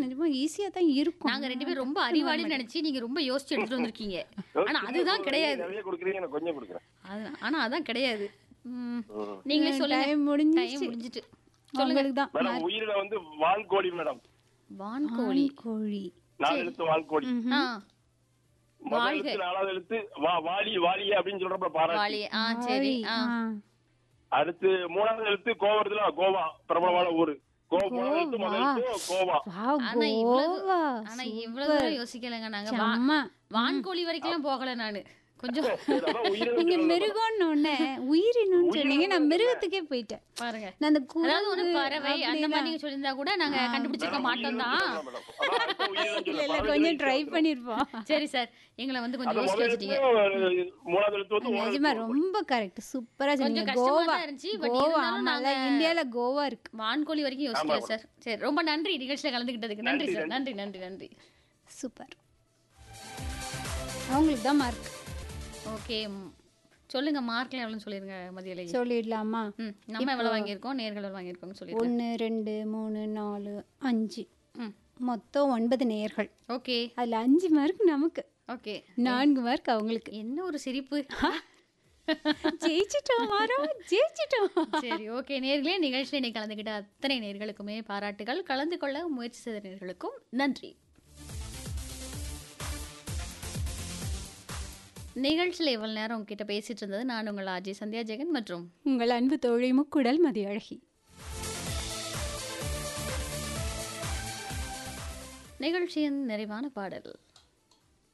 நிஜமா ஈஸியா தான் இருக்கும் நாங்க ரெண்டு பேரும் ரொம்ப அறிவாளின்னு நினைச்சு நீங்க ரொம்ப யோசிச்சு எடுத்துட்டு வந்திருக்கீங்க ஆனா அதுதான் கிடையாது நிறைய கொடுக்குறீங்க நான் கொஞ்சம் கொடுக்குறேன் அது- ஆனா அதான் கிடையாது ம். நீங்களே சொல்லுங்க டைம் முடிஞ்சிச்சு டைம் முடிஞ்சிட்டு உங்களுக்கு தான் மேடம் உயிரில வந்து வான்கோழி மேடம் வான்கோழி கோழி நாலு எழுத்து வான்கோழி ஆ முதல் எழுத்து நாலாவது எழுத்து வா வாலி வாலியே அப்படின்னு சொல்றப்ப பாராட்டி வாலி ஆ சரி ஆ ஆ. அடுத்து மூணாவது எழுத்து கோவரத்துல கோவா பிரபலமான ஊரு கோ மூணாவது எழுத்து முதல் எழுத்து கோவா வாவ் ஆனா இவ்வளவு கோவா ஆனா இவ்வளவு தூரம் யோசிக்கலைங்க நாங்க வா- செம்ம. வான்கோழி வரைக்கும் போகல நானு கொஞ்சம் சரி, அதான் உயிரினம் நீங்க மிருகம்னு ஒண்ணு உயிரினம்னு சொன்னீங்க நான் மிருகத்துக்கே போயிட்டேன் பாருங்க நான் அந்த அதாவது ஒரு குரங்கு பறவை அந்த மாதிரி நீங்க சொல்லியிருந்தா கூட நாங்க கண்டுபிடிச்சிருக்க மாட்டோம் தான் மேடம். அதான் அடுத்த உயிரினம் இல்ல சொல்ல இல்ல பறவை கொஞ்சம் வரைக்கும் ட்ரை வந்துரும். பண்ணிருப்போம் சரி சார் எங்களை வந்து கொஞ்சம் அது யோசிக்க முதல் எழுத்து வச்சுட்டீங்க மூணாவது எழுத்து வந்து ஓர நிஜமா எழுத்து. ரொம்ப கரெக்ட் சூப்பரா சொன்னீங்க கொஞ்சம் கஷ்டமா கோவா தான் இருந்துச்சு, but கோவா இருந்தாலும் ஆமால நாங்க- இந்தியால கோவா இருக்கு வான்கோழி வரைக்கும் யோசிக்கல சார் சரி ரொம்ப நன்றி நிகழ்ச்சியில கலந்துக்கிட்டதுக்கு நன்றி நன்றி, சார் நன்றி நன்றி நன்றி சூப்பர் அவங்களுக்கு தான் மார்க் ஓகே சொல்லுங்க மார்க்ல எவ்வளோன்னு சொல்லிருங்க மதியலை சொல்லிடலாமா ம் நம்ம எவ்வளவு வாங்கியிருக்கோம் நேர்கள் எவ்வளவு வாங்கியிருக்கோம்னு சொல்லிருங்க ஒன்று ரெண்டு மூணு நாலு அஞ்சு ம் மொத்தம் ஒன்பது நேயர்கள் ஓகே அதுல அஞ்சு மார்க் நமக்கு ஓகே நான்கு மார்க் அவங்களுக்கு என்ன ஒரு சிரிப்பு ஜெயிச்சிட்டோம் மாறோம் ஜெயிச்சிட்டோம் சரி ஓகே நேர்களே நிகழ்ச்சியில் இன்னைக்கு கலந்துக்கிட்ட அத்தனை நேர்களுக்குமே பாராட்டுகள் கலந்து கொள்ள முயற்சி செய்த நேர்களுக்கும் நன்றி நிகழ்ச்சியில் இவ்வளவு நேரம் உங்ககிட்ட பேசிட்டு இருந்தது நான் உங்கள் அஜய் சந்தியா ஜெகன் மற்றும் உங்கள் அன்பு தோழி முக்குடல் மதியழகி நிகழ்ச்சியின் நிறைவான பாடல்